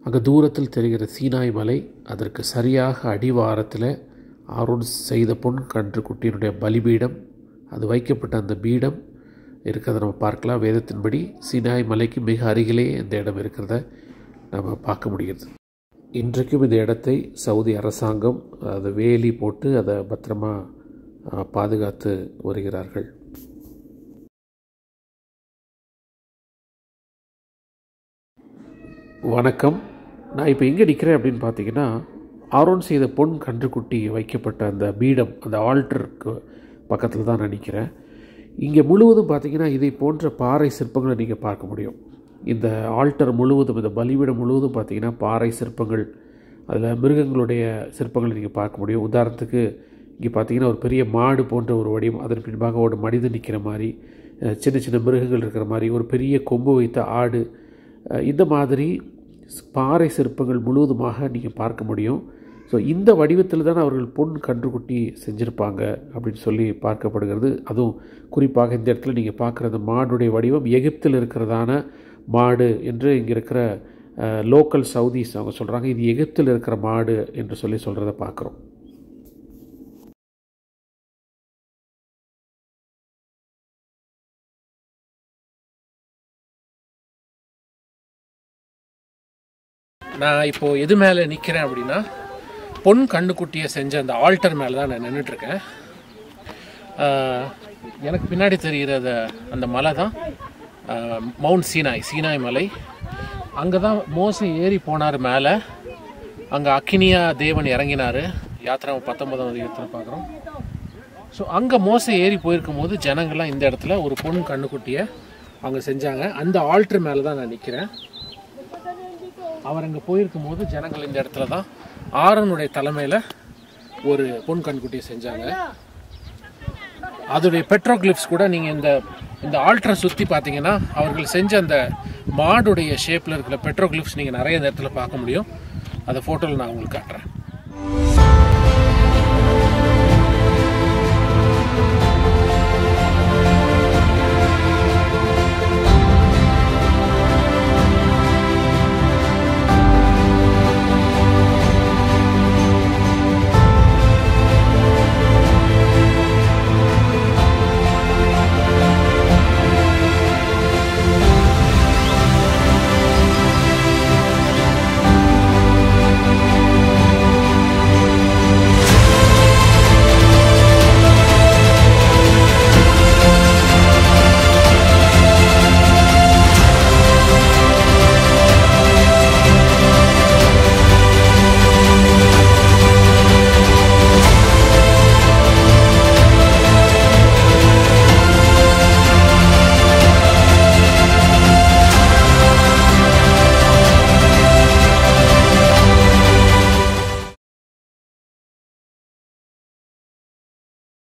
அங்கே தூரத்தில் தெரிகிற சீனாய் மலை அதற்கு சரியாக அடிவாரத்தில் ஆரோன் செய்த பொன் கன்று குட்டியினுடைய பலிபீடம் அது வைக்கப்பட்ட அந்த பீடம் இருக்கிறத நம்ம பார்க்கலாம் வேதத்தின்படி சீனாய் மலைக்கு மிக அருகிலே இந்த இடம் இருக்கிறத நம்ம பார்க்க முடிகிறது இன்றைக்கும் இந்த இடத்தை சவுதி அரசாங்கம் அதை வேலி போட்டு அதை பத்திரமா அஹ், பாதுகாத்து வருகிறார்கள் வணக்கம் நான் இப்போ எங்கே நிற்கிறேன் அப்படின்னு பார்த்தீங்கன்னா ஆரோன் செய்த பொன் கன்றுக்குட்டி வைக்கப்பட்ட அந்த பீடம் அந்த ஆல்டருக்கு பக்கத்தில் தான் நான் நிற்கிறேன் இங்கே முழுவதும் பார்த்தீங்கன்னா இதை போன்ற பாறை சிற்பங்களை நீங்கள் பார்க்க முடியும் இந்த ஆல்டர் முழுவதும் இந்த பலிபீடம் முழுவதும் பார்த்தீங்கன்னா பாறை சிற்பங்கள் அதில் மிருகங்களுடைய சிற்பங்களை நீங்கள் பார்க்க முடியும் உதாரணத்துக்கு இங்கே பார்த்தீங்கன்னா ஒரு பெரிய மாடு போன்ற ஒரு வடிவம் அதன் பின்பாக ஒரு மனிதன் நிற்கிற மாதிரி அஹ், சின்ன சின்ன மிருகங்கள் இருக்கிற மாதிரி ஒரு பெரிய கொம்பு வைத்த ஆடு அஹ், இந்த மாதிரி ஸ்- பாறை சிற்பங்கள் முழுவதுமாக நீங்கள் பார்க்க முடியும் ஸோ இந்த வடிவத்தில் தான் அவர்கள் பொன் கன்றுக்குட்டி செஞ்சுருப்பாங்க அப்படின்னு சொல்லி பார்க்கப்படுகிறது அதுவும் குறிப்பாக இந்த இடத்துல நீங்கள் பார்க்குற அந்த மாடுடைய வடிவம் எகிப்தில் இருக்கிறதான மாடு என்று இங்கே இருக்கிற லோக்கல் சவுதிஸ் அவங்க சொல்கிறாங்க இது எகிப்தில் இருக்கிற மாடு என்று சொல்லி சொல்கிறத பார்க்குறோம் நான் இப்போ எது மேலே நிற்கிறேன் அப்படின்னா பொன் கண்ணுக்குட்டியை செஞ்ச அந்த ஆல்டர் மேலே தான் நான் நின்றுட்டுருக்கேன் எனக்கு பின்னாடி தெரிகிற அந்த- அந்த மலை தான் மவுண்ட் சீனாய் சீனாய் மலை அங்கே தான் மோசை ஏறி போனார் மேலே அங்கே அக்கினியா தேவன் இறங்கினார் யாத்திரா பத்தொன்பதாம் அதிகாரத்தில் பார்க்குறோம் ஸோ அங்கே மோசை ஏறி போயிருக்கும் போது ஜனங்கள்லாம் இந்த இடத்துல ஒரு பொன் கண்ணுக்குட்டியை அவங்க செஞ்சாங்க அந்த ஆல்டர் மேலே தான் நான் நிற்கிறேன் அவர் அங்கே போயிருக்கும் போது ஜனங்கள் இந்த இடத்துல தான் ஆரனுடைய தலைமையில் ஒரு பொன் கண்குட்டியை செஞ்சாங்க அதோடைய பெட்ரோக்ளிப்ஸ் கூட நீங்கள் இந்த இந்த ஆல்ட்ரை சுற்றி பார்த்தீங்கன்னா அவர்கள் செஞ்ச அந்த மாடுடைய ஷேப்பில் இருக்கிற பெட்ரோக்ளிப்ஸ் நீங்கள் நிறைய இந்த இடத்துல பார்க்க முடியும் அந்த ஃபோட்டோவில் நான் உங்களுக்கு காட்டுறேன்